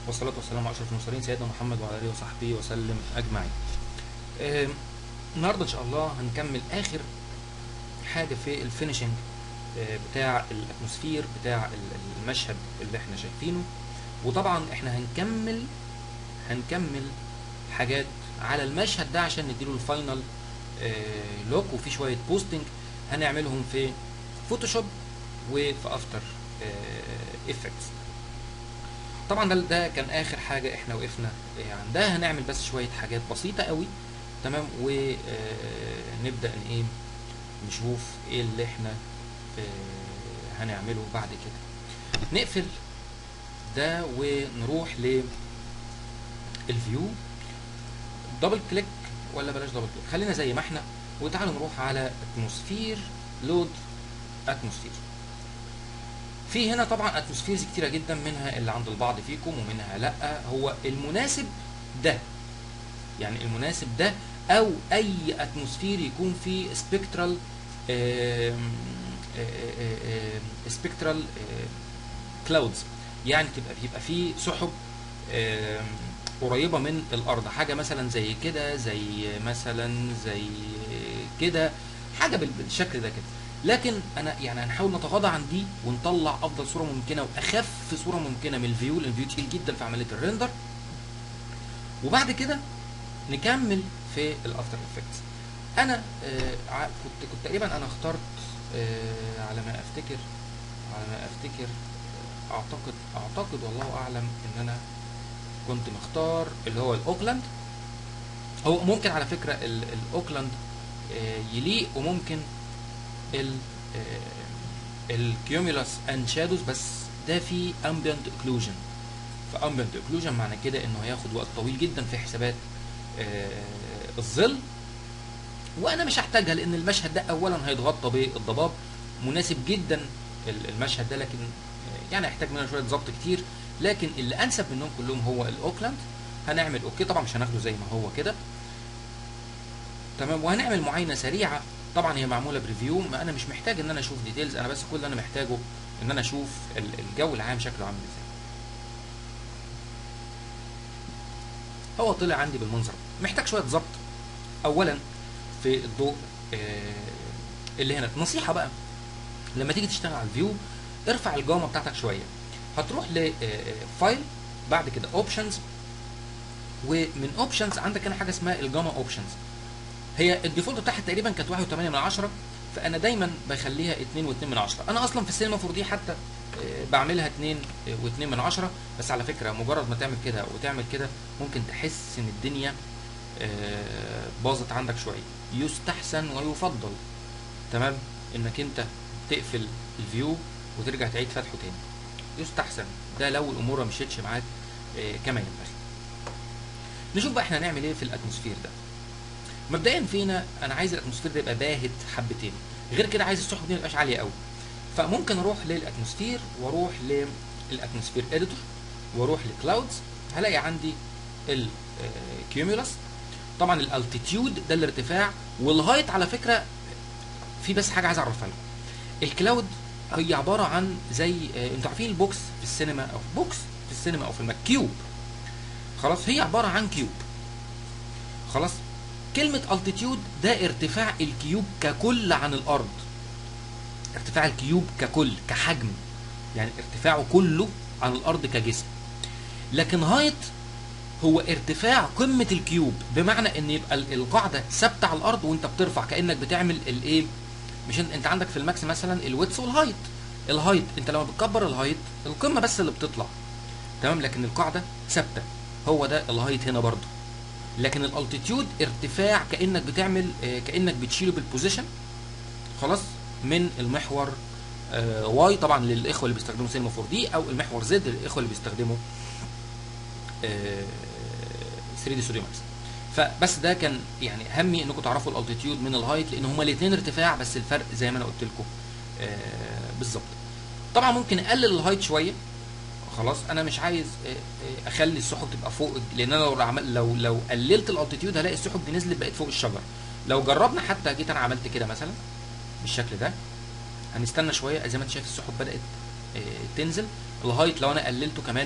والصلاة والسلام على أشرف المرسلين سيدنا محمد وعلى آله وصحبه وسلم أجمعين. آه، النهارده إن شاء الله هنكمل آخر حاجة في الفينشنج آه، بتاع الأتموسفير بتاع ال- المشهد اللي احنا شايفينه وطبعا احنا هنكمل هنكمل حاجات على المشهد ده عشان نديله الفاينل آه، لوك وفي شوية بوستنج هنعملهم في فوتوشوب وفي افتر افكتس طبعا ده ده كان اخر حاجه احنا وقفنا آه، عندها هنعمل بس شويه حاجات بسيطه قوي تمام ونبدا ايه نشوف ايه اللي احنا آه، هنعمله بعد كده نقفل ده ونروح للفيو دبل كليك ولا بلاش دبل كليك خلينا زي ما احنا وتعالوا نروح على اتموسفير لود اتموسفير في هنا طبعا اتموسفيرز كتيره جدا منها اللي عند البعض فيكم ومنها لا هو المناسب ده يعني المناسب ده او اي اتموسفير يكون فيه سبكترال سبكترال كلاودز يعني تبقى بيبقى فيه سحب آم، قريبه من الارض حاجه مثلا زي كده زي مثلا زي كده حاجه بال- بالشكل ده كده لكن انا يعني هنحاول نتغاضى عن دي ونطلع افضل صوره ممكنه واخف صوره ممكنه من الفيو لان الفيو تقيل جدا في عمليه الريندر وبعد كده نكمل في الافتر افكتس انا آه ع- كنت كنت تقريبا انا اخترت آه على ما افتكر على ما افتكر آه، اعتقد اعتقد والله اعلم ان انا كنت مختار اللي هو الاوكلاند هو ممكن على فكره ال- الاوكلاند آه، يليق وممكن ال الكيوميلاس اند شادوز بس ده فيه امبيانت اوكلوجن فامبيانت اوكلوجن معنى كده انه هياخد وقت طويل جدا في حسابات آه، الظل وانا مش هحتاجها لان المشهد ده اولا هيتغطى بالضباب مناسب جدا ال- المشهد ده لكن آه، يعني هيحتاج مننا شويه ضبط كتير لكن اللي انسب منهم كلهم هو الاوكلاند هنعمل اوكي طبعا مش هناخده زي ما هو كده تمام وهنعمل معاينه سريعه طبعا هي معموله بريفيو ما انا مش محتاج ان انا اشوف ديتيلز انا بس كل اللي انا محتاجه ان انا اشوف ال- الجو العام شكله عامل ازاي هو طلع عندي بالمنظر ده. محتاج شويه ضبط اولا في الضوء آه، اللي هنا نصيحه بقى لما تيجي تشتغل على الفيو ارفع الجامه بتاعتك شويه هتروح لفايل بعد كده اوبشنز ومن اوبشنز عندك هنا حاجه اسمها الجاما اوبشنز هي الديفولت بتاعها تقريبا كانت 1.8 من عشرة فانا دايما بخليها 2 و2 من عشرة انا اصلا في السينما 4 دي حتى آه، بعملها 2 و2 من عشرة بس على فكره مجرد ما تعمل كده وتعمل كده ممكن تحس ان الدنيا آه، باظت عندك شويه يستحسن ويفضل تمام انك انت تقفل الفيو وترجع تعيد فتحه تاني يستحسن ده لو الامور ما مشيتش معاك آه، كما ينبغي نشوف بقى احنا هنعمل ايه في الاتموسفير ده مبدئيا فينا انا عايز الاتموسفير ده يبقى باهت حبتين غير كده عايز السحب دي ما تبقاش عاليه قوي فممكن اروح للاتموسفير واروح للاتموسفير اديتور واروح لكلاودز هلاقي عندي الكيوميولس طبعا الالتيتيود ده الارتفاع والهايت على فكره في بس حاجه عايز اعرفها لكم الكلاود هي عباره عن زي آه، انتوا عارفين البوكس في السينما او بوكس في السينما او في المك كيوب خلاص هي عباره عن كيوب خلاص كلمة altitude ده ارتفاع الكيوب ككل عن الأرض ارتفاع الكيوب ككل كحجم يعني ارتفاعه كله عن الأرض كجسم لكن هايت هو ارتفاع قمة الكيوب بمعنى ان يبقى ال- القاعدة ثابتة على الأرض وانت بترفع كأنك بتعمل الايه مش انت, انت عندك في الماكس مثلا الويتس والهايت الهايت انت لما بتكبر الهايت القمة بس اللي بتطلع تمام لكن القاعدة ثابتة هو ده الهايت هنا برضو لكن الالتيتيود ارتفاع كانك بتعمل آه، كانك بتشيله بالبوزيشن خلاص من المحور آه، واي طبعا للاخوه اللي بيستخدموا سينما 4 دي او المحور زد للاخوه اللي بيستخدموا آه، 3 دي ستوديو ماكس فبس ده كان يعني همي انكم تعرفوا الالتيتيود من الهايت لان هما الاثنين ارتفاع بس الفرق زي ما انا قلت لكم آه، بالظبط طبعا ممكن اقلل الهايت شويه خلاص انا مش عايز آه، آه، اخلي السحب تبقى فوق لان انا لو عمل لو لو قللت الالتيتيود هلاقي السحب دي نزلت بقت فوق الشجر لو جربنا حتى جيت انا عملت كده مثلا بالشكل ده هنستنى شويه زي ما انت شايف السحب بدات آه، تنزل الهايت لو انا قللته كمان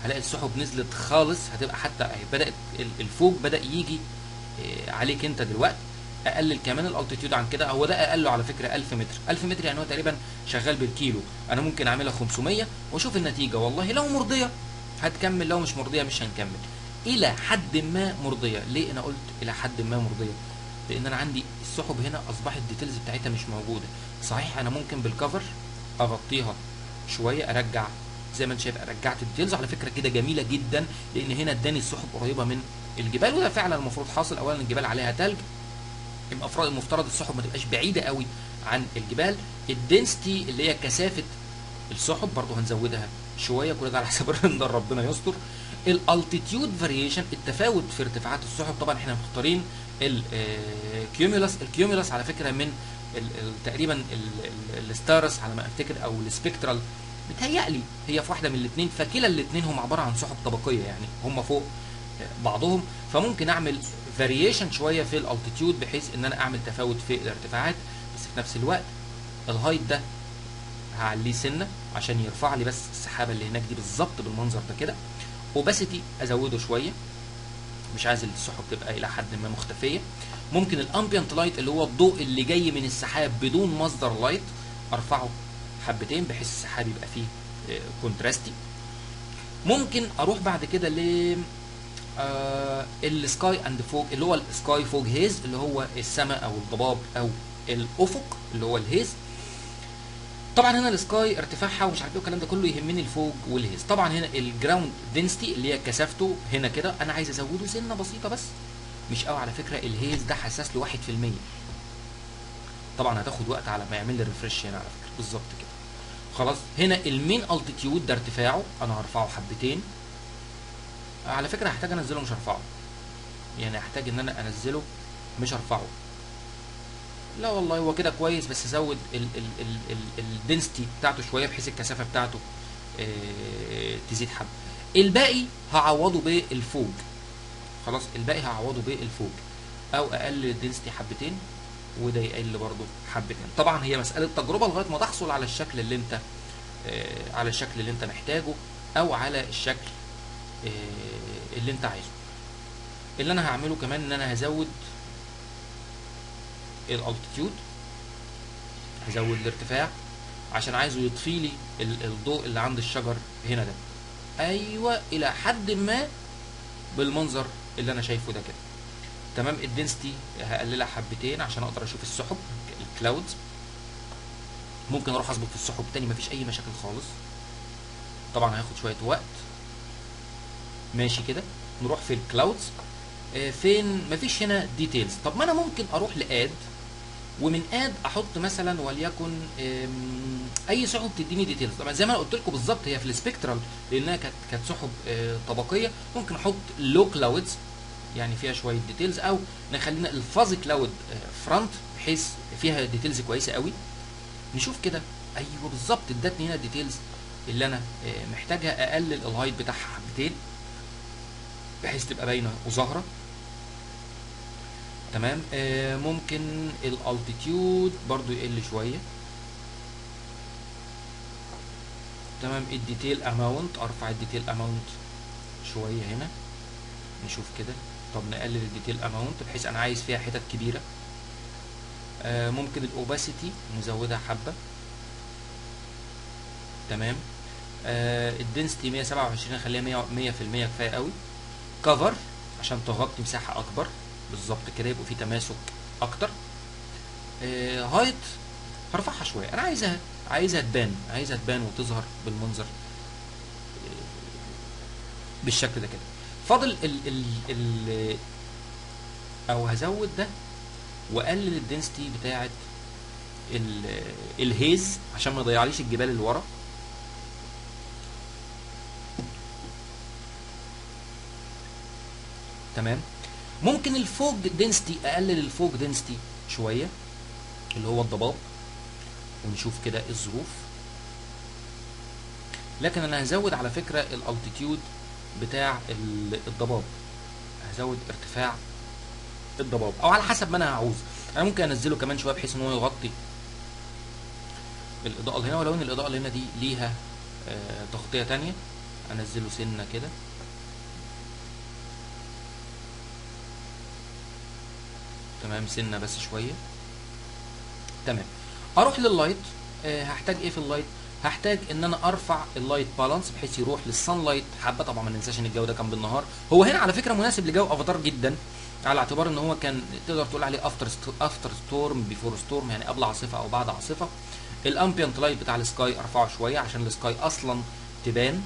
هلاقي السحب نزلت خالص هتبقى حتى اهي بدات ال- الفوق بدا يجي آه، عليك انت دلوقتي اقلل كمان الالتيتيود عن كده هو ده اقله على فكره 1000 متر 1000 متر يعني هو تقريبا شغال بالكيلو انا ممكن اعملها 500 واشوف النتيجه والله لو مرضيه هتكمل لو مش مرضيه مش هنكمل الى حد ما مرضيه ليه انا قلت الى حد ما مرضيه لان انا عندي السحب هنا اصبحت الديتيلز بتاعتها مش موجوده صحيح انا ممكن بالكفر اغطيها شويه ارجع زي ما انت شايف رجعت الديتيلز على فكره كده جميله جدا لان هنا اداني السحب قريبه من الجبال وده فعلا المفروض حاصل اولا الجبال عليها تلج يبقى افراد المفترض السحب ما تبقاش بعيده قوي عن الجبال الدنسيتي اللي هي كثافه السحب برضو هنزودها شويه كل ده على حسب الرندر ربنا يستر الالتيتيود فاريشن التفاوت في ارتفاعات السحب طبعا احنا مختارين الكيوميولس الكيوميولس على فكره من ال- ال- تقريبا ال- ال- الستارس على ما افتكر او السبكترال بتهيألي هي في واحده من الاثنين فكلا الاثنين هم عباره عن سحب طبقيه يعني هم فوق بعضهم فممكن اعمل فاريشن شويه في الالتيتيود بحيث ان انا اعمل تفاوت في الارتفاعات بس في نفس الوقت الهايت ده هعليه سنه عشان يرفع لي بس السحابه اللي هناك دي بالظبط بالمنظر ده كده اوباسيتي ازوده شويه مش عايز السحب تبقى الى حد ما مختفيه ممكن الامبيانت لايت اللي هو الضوء اللي جاي من السحاب بدون مصدر لايت ارفعه حبتين بحيث السحاب يبقى فيه كونتراستي ممكن اروح بعد كده ل السكاي اند فوج اللي هو السكاي فوج هيز اللي هو السماء او الضباب او الافق اللي هو الهيز طبعا هنا السكاي ارتفاعها ومش عارف ايه والكلام ده كله يهمني الفوج والهيز طبعا هنا الجراوند دنسيتي اللي هي كثافته هنا كده انا عايز ازوده سنه بسيطه بس مش قوي على فكره الهيز ده حساس ل 1% طبعا هتاخد وقت على ما يعمل لي ريفرش هنا على فكره بالظبط كده خلاص هنا المين التيتيود ده ارتفاعه انا هرفعه حبتين على فكره هحتاج انزله مش هرفعه يعني هحتاج ان انا انزله مش هرفعه لا والله هو كده كويس بس ازود الدنسيتي بتاعته شويه بحيث الكثافه بتاعته آه، تزيد حبه الباقي هعوضه بالفوج خلاص الباقي هعوضه بالفوج او اقلل الدنسيتي حبتين وده يقل برضه حبتين طبعا هي مساله تجربه لغايه ما تحصل على الشكل اللي انت آه، على الشكل اللي انت محتاجه او على الشكل آه، اللي انت عايزه اللي انا هعمله كمان ان انا هزود الالتيتيود هزود الارتفاع عشان عايزه يطفي لي ال- الضوء اللي عند الشجر هنا ده ايوه الى حد ما بالمنظر اللي انا شايفه ده كده تمام الدنسيتي هقللها حبتين عشان اقدر اشوف السحب الكلاودز ممكن اروح اظبط في السحب تاني مفيش اي مشاكل خالص طبعا هياخد شويه وقت ماشي كده نروح في الكلاودز آه، فين مفيش هنا ديتيلز طب ما انا ممكن اروح لاد ومن اد احط مثلا وليكن آم، اي سحب تديني ديتيلز طبعا زي ما انا قلت لكم بالظبط هي في السبكترال لانها كانت كانت سحب آه، طبقيه ممكن احط لو كلاودز يعني فيها شويه ديتيلز او نخلينا الفازي كلاود فرونت بحيث فيها ديتيلز كويسه قوي نشوف كده ايوه بالظبط ادتني هنا الديتيلز اللي انا آه، محتاجها اقلل الهايت بتاعها حبتين بحيث تبقى باينه وظاهره تمام آه ممكن الالتيتيود برضو يقل شويه تمام الديتيل اماونت ارفع الديتيل اماونت شويه هنا نشوف كده طب نقلل الديتيل اماونت بحيث انا عايز فيها حتت كبيره آه ممكن الاوباسيتي نزودها حبه تمام آه الدنسيتي 127 نخليها 100 100% كفايه قوي كفر عشان تغطي مساحه اكبر بالظبط كده يبقى في تماسك اكتر آه هايت هرفعها شويه انا عايزها عايزها تبان عايزها تبان وتظهر بالمنظر آه، بالشكل ده كده فاضل ال ال ال او هزود ده واقلل الدنسيتي بتاعه ال- الهيز عشان ما يضيعليش الجبال اللي ورا تمام ممكن الفوق دنسيتي اقلل الفوق دنسيتي شويه اللي هو الضباب ونشوف كده إيه الظروف لكن انا هزود على فكره الالتيتيود بتاع ال- الضباب هزود ارتفاع الضباب او على حسب ما انا هعوز انا ممكن انزله كمان شويه بحيث ان هو يغطي الاضاءه اللي هنا ولو ان الاضاءه اللي هنا دي ليها آه، تغطيه تانية انزله سنه كده تمام سنه بس شويه تمام اروح لللايت أه هحتاج ايه في اللايت هحتاج ان انا ارفع اللايت بالانس بحيث يروح للصن لايت حبه طبعا ما ننساش ان الجو ده كان بالنهار هو هنا على فكره مناسب لجو افاتار جدا على اعتبار ان هو كان تقدر تقول عليه افتر افتر ستورم بيفور ستورم يعني قبل عاصفه او بعد عاصفه الامبيانت لايت بتاع السكاي ارفعه شويه عشان السكاي اصلا تبان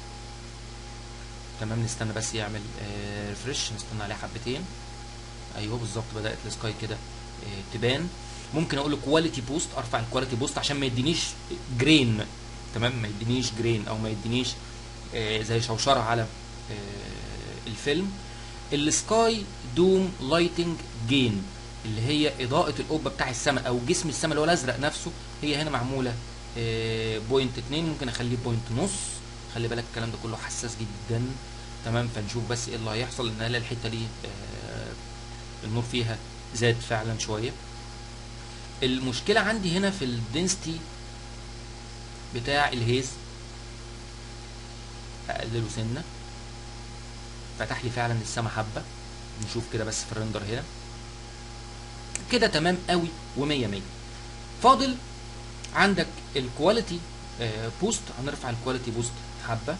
تمام نستنى بس يعمل آه ريفرش نستنى عليه حبتين ايوه بالظبط بدات السكاي كده آه تبان ممكن اقول له كواليتي بوست ارفع الكواليتي بوست عشان ما يدينيش جرين تمام ما يدينيش جرين او ما يدينيش آه زي شوشره على آه الفيلم السكاي دوم لايتنج جين اللي هي اضاءه القبه بتاع السماء او جسم السماء اللي هو الازرق نفسه هي هنا معموله آه بوينت 2 ممكن اخليه بوينت نص خلي بالك الكلام ده كله حساس جدا تمام فنشوف بس ايه اللي هيحصل ان الاقي الحته دي آه النور فيها زاد فعلا شويه المشكله عندي هنا في الدنسيتي بتاع الهيز اقلله سنه فتح لي فعلا السما حبه نشوف كده بس في الريندر هنا كده تمام قوي و100 100 فاضل عندك الكواليتي آه بوست هنرفع الكواليتي بوست حبه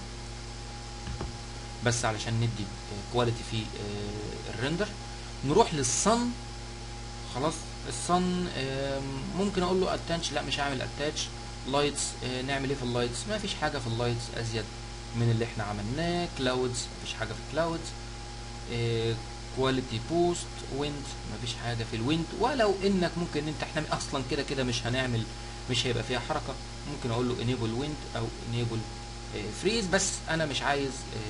بس علشان ندي كواليتي في آه الريندر نروح للصن خلاص الصن ممكن اقول له اتاتش لا مش هعمل اتاتش لايتس نعمل ايه في اللايتس ما فيش حاجه في اللايتس ازيد من اللي احنا عملناه كلاودز مفيش حاجه في الكلاودز كواليتي بوست ويند مفيش حاجه في الويند ولو انك ممكن انت احنا اصلا كده كده مش هنعمل مش هيبقى فيها حركه ممكن اقول له انيبل ويند او انيبل فريز بس انا مش عايز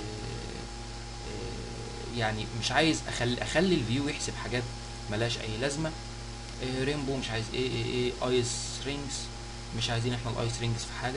يعني مش عايز اخلي اخلي الفيو يحسب حاجات ملاش اي لازمه رينبو مش عايز ايه ايه ايه ايس رينجز مش عايزين احنا الايس رينجز في حاجه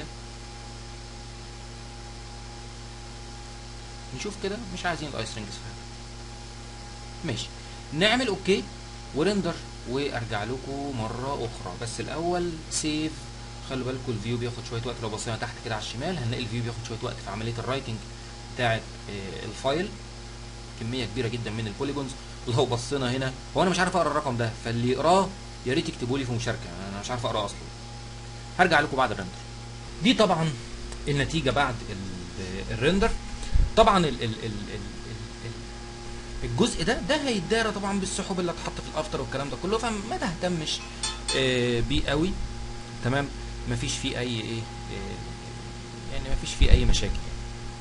نشوف كده مش عايزين الايس رينجز في حاجه ماشي نعمل اوكي ورندر وارجع لكم مره اخرى بس الاول سيف خلوا بالكم الفيو بياخد شويه وقت لو بصينا تحت كده على الشمال هنلاقي الفيو بياخد شويه وقت في عمليه الرايتنج بتاعه الفايل كميه كبيره جدا من البوليجونز لو بصينا هنا هو انا مش عارف اقرا الرقم ده فاللي يقراه يا ريت يكتبوا لي في مشاركه انا مش عارف اقراه اصلا هرجع لكم بعد الرندر دي طبعا النتيجه بعد الرندر طبعا ال ال ال ال ال الجزء ده ده هيتدارى طبعا بالسحب اللي هتحط في الافتر والكلام ده كله فما تهتمش آه بيه قوي تمام مفيش فيه اي ايه آه يعني مفيش فيه اي مشاكل يعني.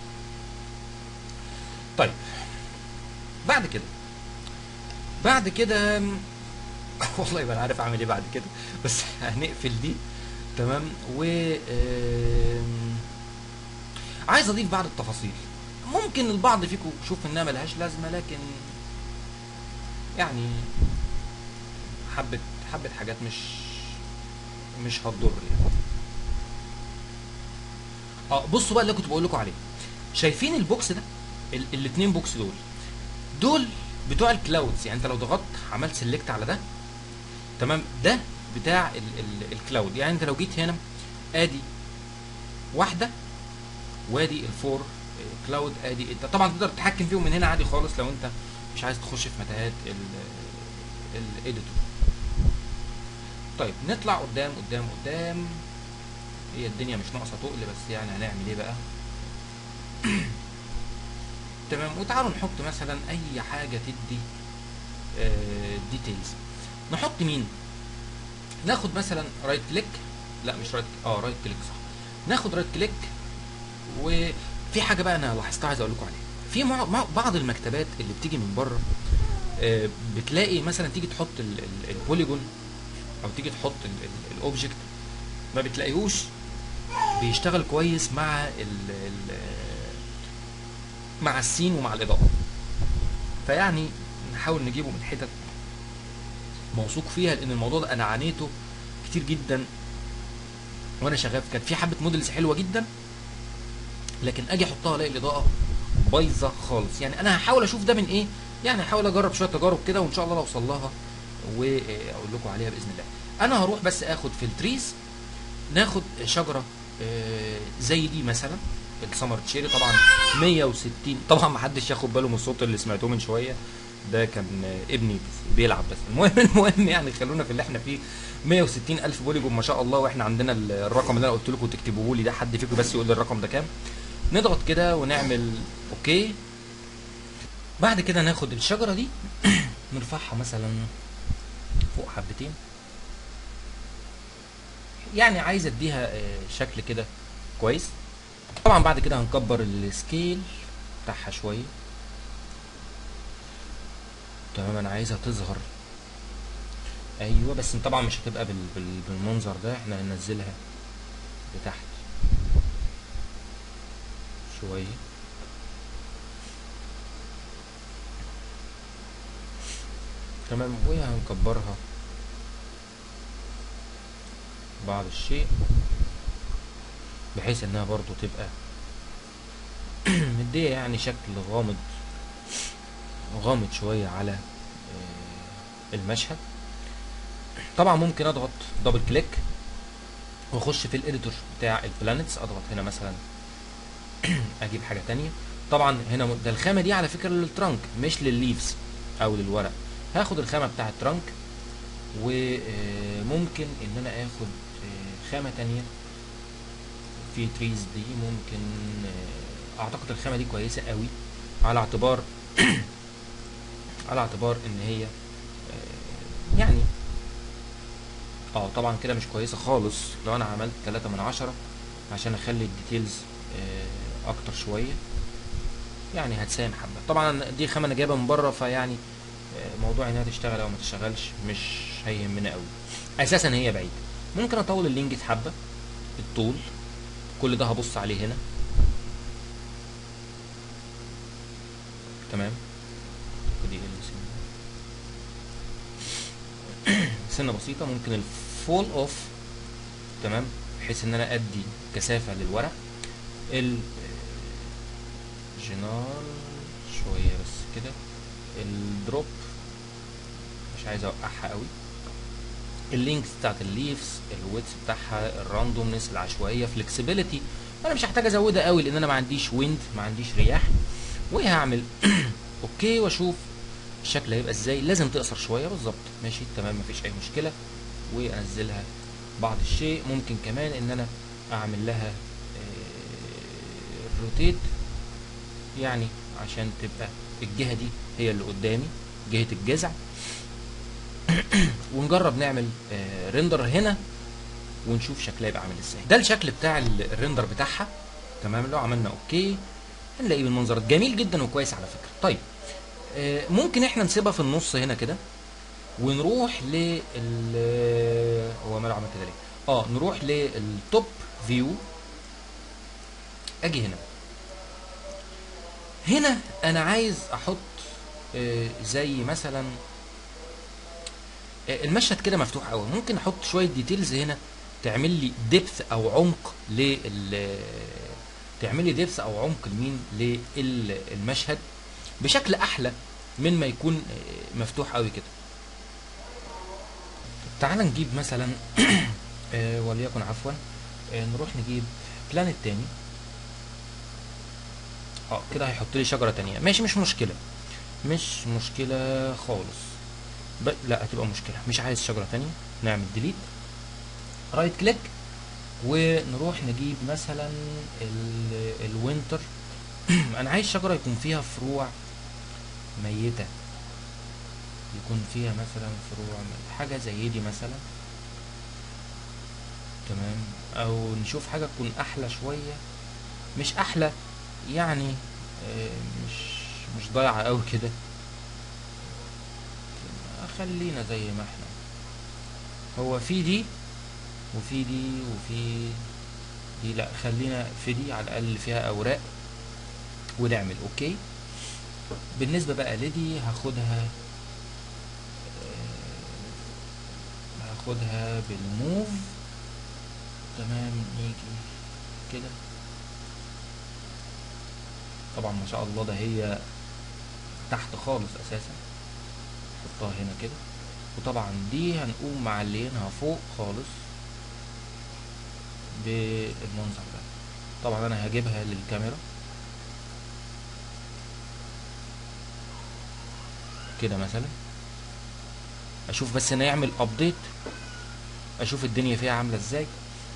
طيب بعد كده بعد كده والله ما انا عارف اعمل ايه بعد كده بس هنقفل دي تمام و عايز اضيف بعض التفاصيل ممكن البعض فيكم يشوف انها ملهاش لازمه لكن يعني حبه حبه حاجات مش مش هتضر يعني اه بصوا بقى اللي كنت بقول لكم عليه شايفين البوكس ده ال- الاتنين بوكس دول دول بتوع الكلاودز يعني انت لو ضغطت عملت سيلكت على ده تمام ده بتاع ال ال الكلاود يعني انت لو جيت هنا ادي واحده وادي الفور كلاود ادي انت طبعا تقدر تتحكم فيهم من هنا عادي خالص لو انت مش عايز تخش في متاهات الايديتور طيب نطلع قدام قدام قدام هي الدنيا مش ناقصه تقل بس يعني هنعمل ايه بقى تمام وتعالوا نحط مثلا اي حاجه تدي ديتيلز نحط مين ناخد مثلا رايت كليك لا مش رايت اه رايت كليك صح ناخد رايت كليك وفي حاجه بقى انا لاحظتها عايز اقول لكم عليها في مع- مع- بعض المكتبات اللي بتيجي من بره آه، بتلاقي مثلا تيجي تحط ال- ال- البوليجون او تيجي تحط الاوبجكت ما بتلاقيهوش بيشتغل كويس مع ال ال مع السين ومع الاضاءه فيعني نحاول نجيبه من حتت موثوق فيها لان الموضوع ده انا عانيته كتير جدا وانا شغال كان في حبه موديلز حلوه جدا لكن اجي احطها الاقي الاضاءه بايظه خالص يعني انا هحاول اشوف ده من ايه يعني هحاول اجرب شويه تجارب كده وان شاء الله لو اوصل لها واقول لكم عليها باذن الله انا هروح بس اخد في التريز ناخد شجره آه، زي دي مثلا السمر تشيري طبعا 160 طبعا ما حدش ياخد باله من الصوت اللي سمعتوه من شويه ده كان ابني بيلعب بس المهم المهم يعني خلونا في اللي احنا فيه 160 الف بوليجون ما شاء الله واحنا عندنا الرقم اللي انا قلت لكم تكتبوه لي ده حد فيكم بس يقول لي الرقم ده كام نضغط كده ونعمل اوكي بعد كده ناخد الشجره دي نرفعها مثلا فوق حبتين يعني عايز اديها شكل كده كويس طبعا بعد كده هنكبر السكيل بتاعها شويه تمام انا عايزها تظهر ايوه بس طبعا مش هتبقى بال... بال... بالمنظر ده احنا هننزلها لتحت شويه تمام وهي هنكبرها بعض الشيء بحيث انها برضو تبقى مديه يعني شكل غامض غامض شويه على المشهد طبعا ممكن اضغط دبل كليك واخش في الاديتور بتاع البلانتس اضغط هنا مثلا اجيب حاجه تانية طبعا هنا ده الخامه دي على فكره للترانك مش للليفز او للورق هاخد الخامه بتاع الترانك وممكن ان انا اخد خامه تانية في تريز دي ممكن اعتقد الخامه دي كويسه قوي على اعتبار على اعتبار ان هي يعني اه طبعا كده مش كويسه خالص لو انا عملت 3 من عشرة عشان اخلي الديتيلز اكتر شويه يعني هتساهم حبه طبعا دي خامه انا جايبها من بره فيعني موضوع انها تشتغل او ما تشتغلش مش هيهمنا قوي اساسا هي بعيد ممكن اطول اللينجز حبه بالطول كل ده هبص عليه هنا تمام دي سنه بسيطه ممكن الفول اوف تمام بحيث ان انا ادي كثافه للورق ال جنال شويه بس كده الدروب مش عايز اوقعها قوي اللينكس بتاعت الليفز الويتس بتاعها الراندومنس العشوائيه فلكسبيليتي انا مش هحتاج ازودها قوي لان انا ما عنديش ويند ما عنديش رياح وهعمل اوكي واشوف الشكل هيبقى ازاي لازم تقصر شويه بالظبط ماشي تمام مفيش اي مشكله وانزلها بعض الشيء ممكن كمان ان انا اعمل لها روتيت يعني عشان تبقى الجهه دي هي اللي قدامي جهه الجذع ونجرب نعمل ريندر هنا ونشوف شكلها يبقى عامل ازاي ده الشكل بتاع الريندر بتاعها تمام لو عملنا اوكي هنلاقيه بالمنظر جميل جدا وكويس على فكره طيب ممكن احنا نسيبها في النص هنا كده ونروح لل هو ماله عمل كده ليه اه نروح للتوب فيو اجي هنا هنا انا عايز احط آه زي مثلا آه المشهد كده مفتوح قوي ممكن احط شويه ديتيلز هنا تعمل لي ديبث او عمق لل تعمل لي ديبث او عمق لمين للمشهد بشكل احلى من ما يكون مفتوح قوي كده تعال نجيب مثلا آه وليكن عفوا آه نروح نجيب بلانت تاني اه كده هيحط لي شجره تانية ماشي مش مشكله مش مشكله خالص ب... لا هتبقى مشكله مش عايز شجره تانية نعمل ديليت رايت كليك ونروح نجيب مثلا ال... الوينتر انا عايز شجره يكون فيها فروع ميته يكون فيها مثلا فروع حاجه زي دي مثلا تمام او نشوف حاجه تكون احلى شويه مش احلى يعني مش مش ضايعه قوي كده خلينا زي ما احنا هو في دي وفي دي وفي دي لا خلينا في دي على الاقل فيها اوراق ونعمل اوكي بالنسبة بقى لدي هاخدها هاخدها بالموف تمام نيجي كده طبعا ما شاء الله ده هي تحت خالص اساسا نحطها هنا كده وطبعا دي هنقوم معلينها فوق خالص بالمنظر ده طبعا انا هجيبها للكاميرا كده مثلا اشوف بس انه يعمل ابديت اشوف الدنيا فيها عامله ازاي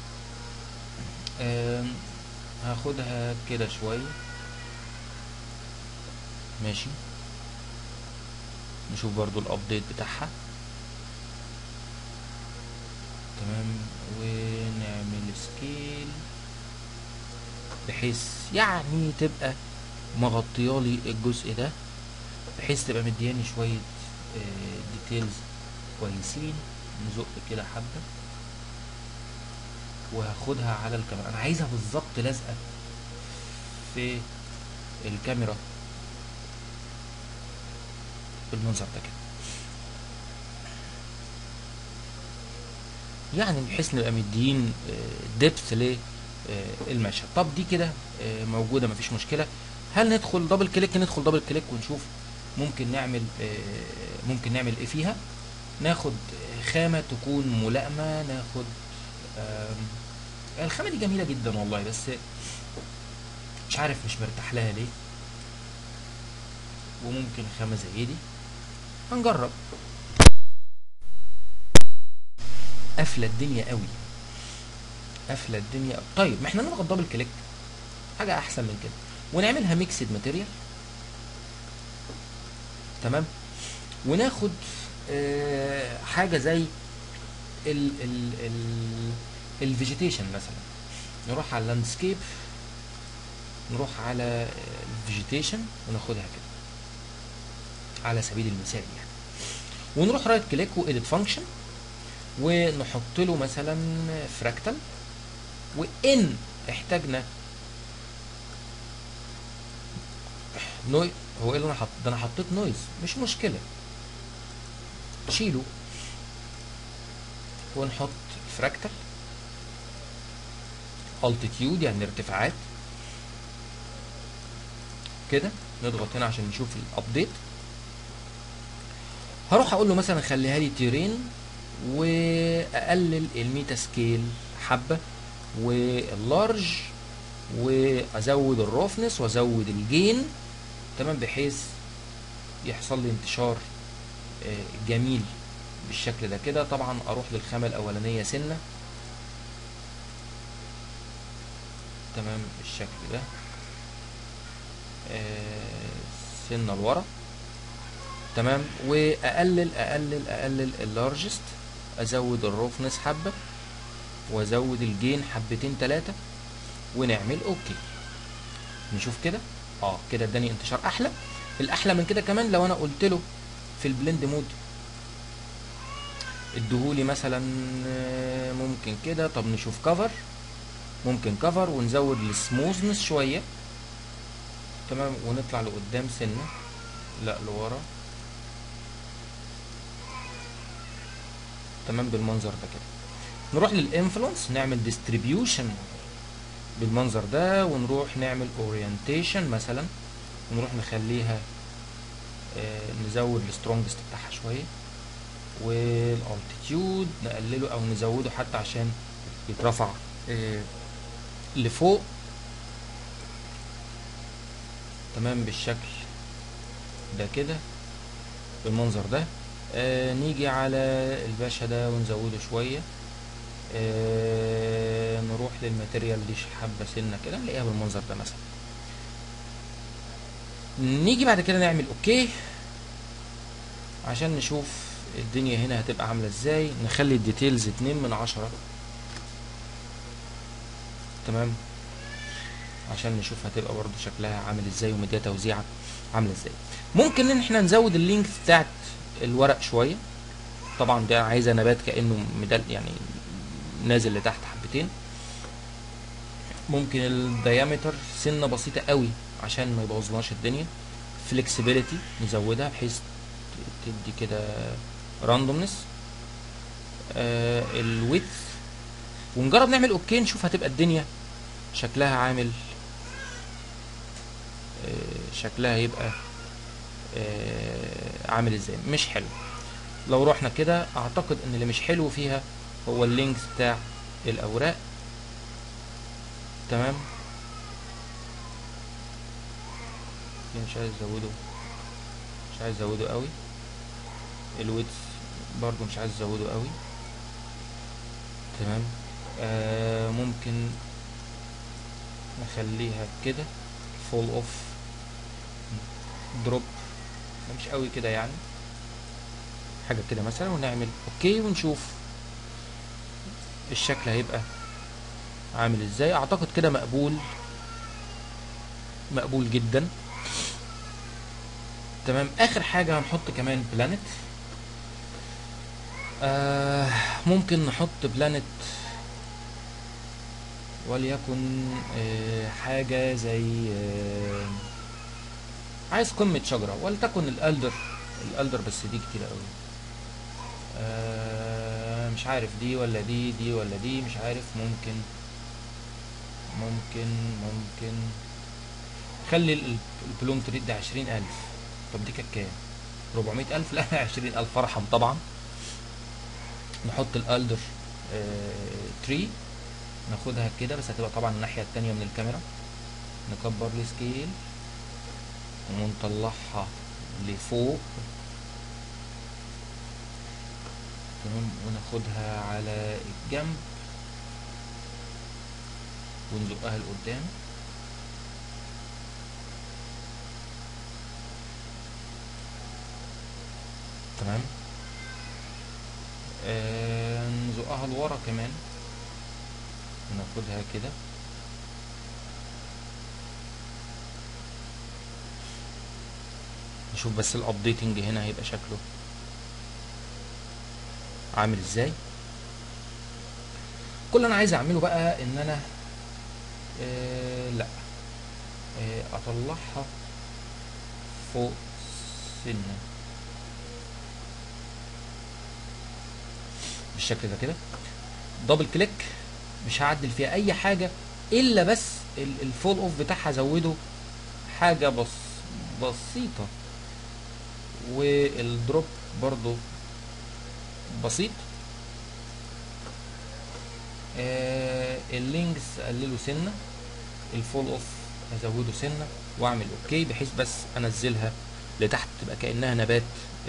آم، هاخدها كده شويه ماشي نشوف برضو الابديت بتاعها تمام ونعمل سكيل بحيث يعني تبقى مغطيالي الجزء ده بحيث تبقى مدياني شوية ديتيلز كويسين نزق كده حبة وهاخدها على الكاميرا انا عايزها بالظبط لازقة في الكاميرا بالمنظر ده كده يعني بحيث نبقى مديين ديبث للمشهد طب دي كده آه، موجوده مفيش مشكله هل ندخل دبل كليك ندخل دبل كليك ونشوف ممكن نعمل آه، ممكن نعمل ايه فيها ناخد خامه تكون ملائمه ناخد آم، الخامه دي جميله جدا والله بس مش عارف مش مرتاح لها ليه وممكن خامه زي دي هنجرب قافله الدنيا قوي قافله الدنيا قوي. طيب ما احنا نضغط دبل كليك حاجه احسن من كده ونعملها ميكسد ماتيريال تمام وناخد آه حاجه زي ال ال ال الفيجيتيشن مثلا نروح على اللاندسكيب نروح على الفيجيتيشن وناخدها كده على سبيل المثال يعني ونروح رايت كليك وإيديت فانكشن ونحط له مثلا فراكتال وان احتاجنا نوي هو ايه اللي انا حط ده انا حطيت نويز مش مشكله شيله ونحط فراكتال التيتيود يعني ارتفاعات كده نضغط هنا عشان نشوف الابديت هروح اقول له مثلا خليها لي تيرين واقلل الميتا سكيل حبه واللارج وازود الروفنس وازود الجين تمام بحيث يحصل لي انتشار آه، جميل بالشكل ده كده طبعا اروح للخامه الاولانيه سنه تمام بالشكل ده آه، سنه لورا تمام واقلل اقلل اقلل اللارجست ازود الروفنس حبه وازود الجين حبتين ثلاثه ونعمل اوكي نشوف كده اه كده اداني انتشار احلى الاحلى من كده كمان لو انا قلت له في البلند مود اديهولي مثلا آه، ممكن كده طب نشوف كفر ممكن كفر ونزود السموثنس شويه تمام ونطلع لقدام سنه لا لورا تمام بالمنظر ده كده نروح للانفلونس نعمل ديستريبيوشن بالمنظر ده ونروح نعمل اورينتيشن مثلا ونروح نخليها آه، نزود السترونجست بتاعها شويه والالتيتيود نقلله او نزوده حتى عشان يترفع آه، لفوق تمام بالشكل ده كده بالمنظر ده آه نيجي على الباشا ده ونزوده شويه آه نروح للماتيريال دي حبه سنه كده نلاقيها بالمنظر ده مثلا نيجي بعد كده نعمل اوكي عشان نشوف الدنيا هنا هتبقى عامله ازاي نخلي الديتيلز اتنين من عشرة تمام عشان نشوف هتبقى برضو شكلها عامل ازاي ومديها توزيعه عامله ازاي ممكن ان احنا نزود اللينك بتاعت الورق شويه طبعا ده عايزه نبات كانه مدل يعني نازل لتحت حبتين ممكن الديامتر سنه بسيطه قوي عشان ما يبوظلناش الدنيا فليكسيبيليتي نزودها بحيث تدي كده راندومنس آه الويدث ونجرب نعمل اوكي نشوف هتبقى الدنيا شكلها عامل آه شكلها يبقى آه عامل ازاي مش حلو لو رحنا كده اعتقد ان اللي مش حلو فيها هو اللينكس بتاع الاوراق تمام مش عايز ازوده مش عايز ازوده قوي الويدث برضو مش عايز ازوده قوي تمام آه ممكن نخليها كده فول اوف دروب مش قوي كده يعني حاجه كده مثلا ونعمل اوكي ونشوف الشكل هيبقى عامل ازاي اعتقد كده مقبول مقبول جدا تمام اخر حاجه هنحط كمان بلانت آه ممكن نحط بلانت وليكن آه حاجه زي آه عايز قمه شجره ولتكن الالدر الالدر بس دي كتير قوي آه مش عارف دي ولا دي دي ولا دي مش عارف ممكن ممكن ممكن خلي ال- البلوم تريد ده عشرين ألف طب دي كانت كام؟ ربعمية ألف لا عشرين ألف فرحم طبعا نحط الألدر آه تري ناخدها كده بس هتبقى طبعا الناحية التانية من الكاميرا نكبر السكيل ونطلعها لفوق تمام وناخدها على الجنب ونزقها لقدام تمام آه نزقها لورا كمان ناخدها كده نشوف بس الابديتنج هنا هيبقى شكله عامل ازاي كل اللي انا عايز اعمله بقى ان انا آه لا آه اطلعها فوق سنه بالشكل ده كده دبل كليك مش هعدل فيها اي حاجه الا بس ال- الفول اوف بتاعها زوده حاجه بس بسيطه والدروب برضو بسيط آه اللينكس اقلله سنه الفول اوف ازوده سنه واعمل اوكي بحيث بس انزلها لتحت تبقى كانها نبات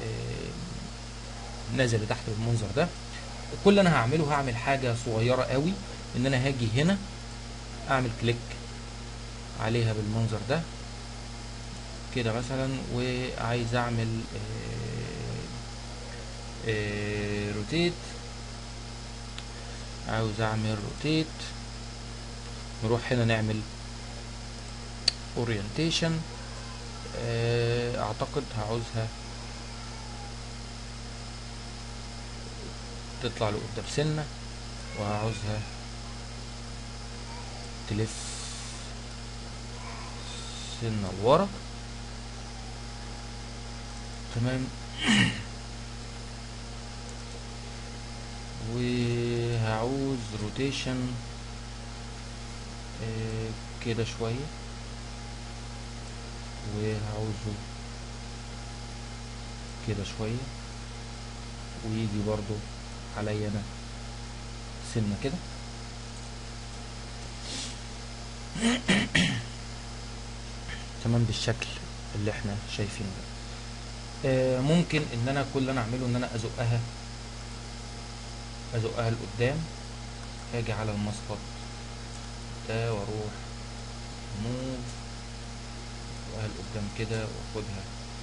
آه نازل لتحت بالمنظر ده كل اللي انا هعمله هعمل حاجه صغيره قوي ان انا هاجي هنا اعمل كليك عليها بالمنظر ده كده مثلا وعايز اعمل روتيت عاوز اعمل روتيت نروح هنا نعمل اورينتيشن اعتقد هعوزها تطلع لقدام سنة وهعوزها تلف سنة لورا تمام وهعوز روتيشن كده شوية وهعوزه كده شوية ويجي برضو عليا انا سنه كده تمام بالشكل اللي احنا شايفينه ده آه ممكن ان انا كل اللي انا اعمله ان انا ازقها ازقها لقدام اجي على المسقط ده واروح موف ازقها لقدام كده واخدها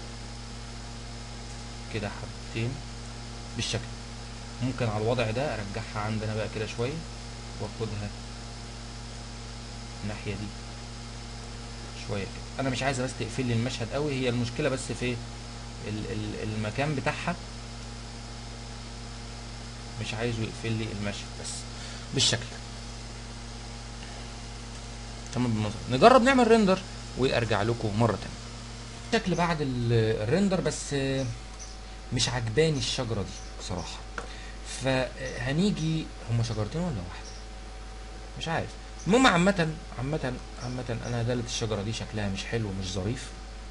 كده حبتين بالشكل ممكن على الوضع ده ارجعها عندنا بقى كده شويه واخدها الناحيه دي شويه كده انا مش عايزه بس تقفل لي المشهد قوي هي المشكله بس في ال ال المكان بتاعها مش عايزه يقفل لي المشهد بس بالشكل ده تمام بالمنظر نجرب نعمل ريندر وارجع لكم مره تانية شكل بعد الريندر بس مش عجباني الشجره دي بصراحه فهنيجي هما شجرتين ولا واحده مش عارف المهم عامة عامة عامة انا دالة الشجرة دي شكلها مش حلو مش ظريف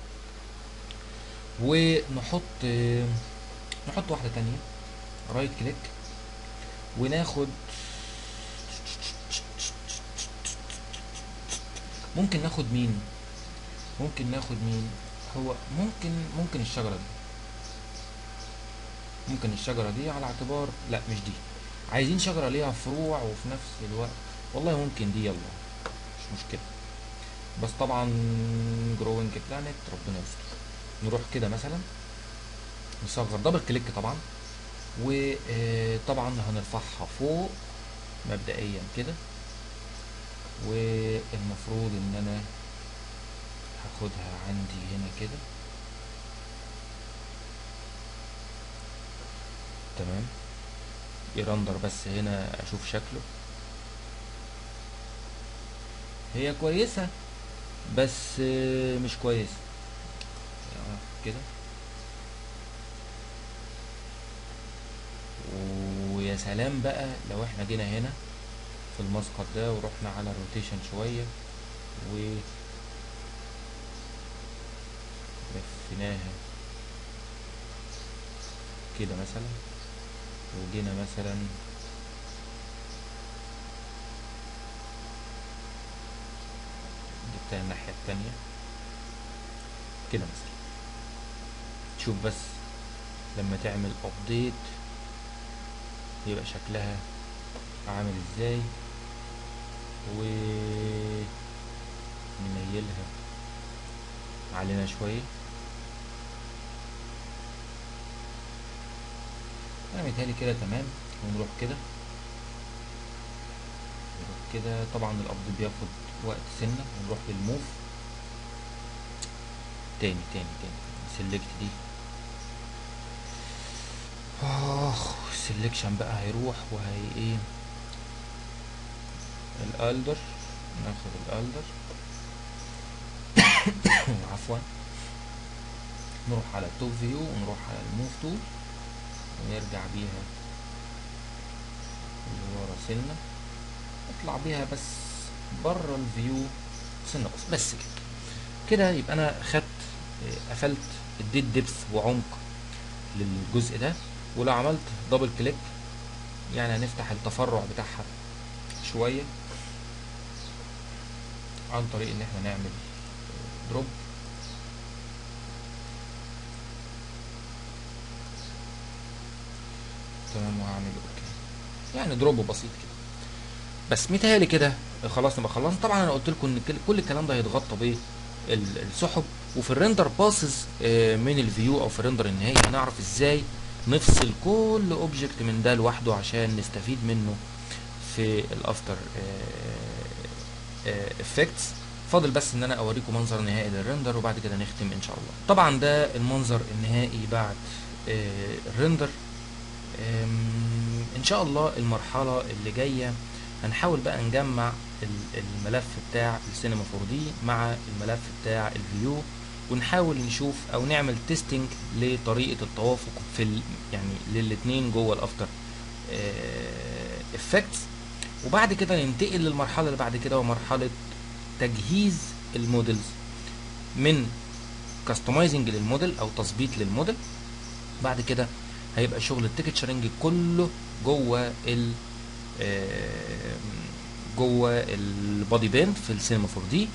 ونحط نحط واحدة تانية رايت كليك وناخد ممكن ناخد مين ممكن ناخد مين هو ممكن ممكن الشجرة دي ممكن الشجرة دي على اعتبار لا مش دي عايزين شجرة ليها فروع وفي نفس الوقت والله ممكن دي يلا مش مشكلة بس طبعا جروينج بلانت ربنا يستر نروح كده مثلا نصغر دبل كليك طبعا وطبعا هنرفعها فوق مبدئيا كده والمفروض ان انا هاخدها عندي هنا كده تمام يرندر بس هنا اشوف شكله هي كويسة بس مش كويسة كده ويا سلام بقى لو احنا جينا هنا في المسقط ده ورحنا على الروتيشن شوية و لفيناها كده مثلا وجينا مثلا جبتها الناحية التانية كده مثلا تشوف بس لما تعمل ابديت يبقى شكلها عامل ازاي و نميلها علينا شوية انا متهيألي كده تمام ونروح كده نروح كده طبعا الابديت بياخد وقت سنة ونروح للموف تاني تاني تاني سيلكت دي اخ السلكشن بقى هيروح وهي ايه الالدر ناخد الالدر عفوا نروح على التوب فيو ونروح على الموف تول ونرجع بيها لورا سنة نطلع بيها بس بره الفيو سنة بس بس كده كده يبقى انا خدت قفلت اديت دبث وعمق للجزء ده ولو عملت دبل كليك يعني هنفتح التفرع بتاعها شوية عن طريق ان احنا نعمل دروب تمام وهعمل اوكي يعني دروب بسيط كده بس متهيألي كده خلاص نبقى خلصنا طبعا انا قلت لكم ان كل الكلام ده هيتغطى بالسحب وفي الريندر باسز من الفيو او في الريندر النهائي هنعرف ازاي نفصل كل اوبجكت من ده لوحده عشان نستفيد منه في الافتر افكتس فاضل بس ان انا اوريكم منظر نهائي للريندر وبعد كده نختم ان شاء الله طبعا ده المنظر النهائي بعد الريندر ان شاء الله المرحله اللي جايه هنحاول بقى نجمع الملف بتاع السينما 4 دي مع الملف بتاع الفيو ونحاول نشوف او نعمل تيستنج لطريقه التوافق في ال يعني للاثنين جوه الافتر افكتس وبعد كده ننتقل للمرحله اللي بعد كده ومرحله تجهيز المودلز من كاستمايزنج للموديل او تظبيط للموديل بعد كده هيبقى شغل التكتشرنج كله جوه ال جوه البودي بيند في السينما 4 دي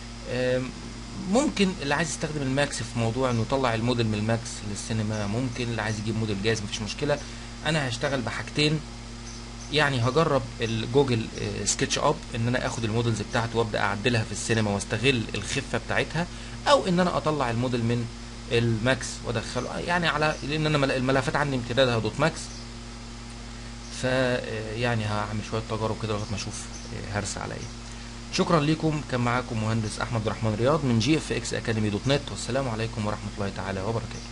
ممكن اللي عايز يستخدم الماكس في موضوع انه يطلع الموديل من الماكس للسينما ممكن اللي عايز يجيب موديل جاهز مفيش مشكله انا هشتغل بحاجتين يعني هجرب الجوجل سكتش اب ان انا اخد المودلز بتاعته وابدا اعدلها في السينما واستغل الخفه بتاعتها او ان انا اطلع الموديل من الماكس وادخله يعني على لان انا الملفات عندي امتدادها دوت ماكس ف يعني هعمل شويه تجارب كده لغايه ما اشوف هرس على ايه شكرا لكم كان معاكم مهندس احمد الرحمن رياض من جي اف اكس اكاديمي دوت نت والسلام عليكم ورحمه الله تعالى وبركاته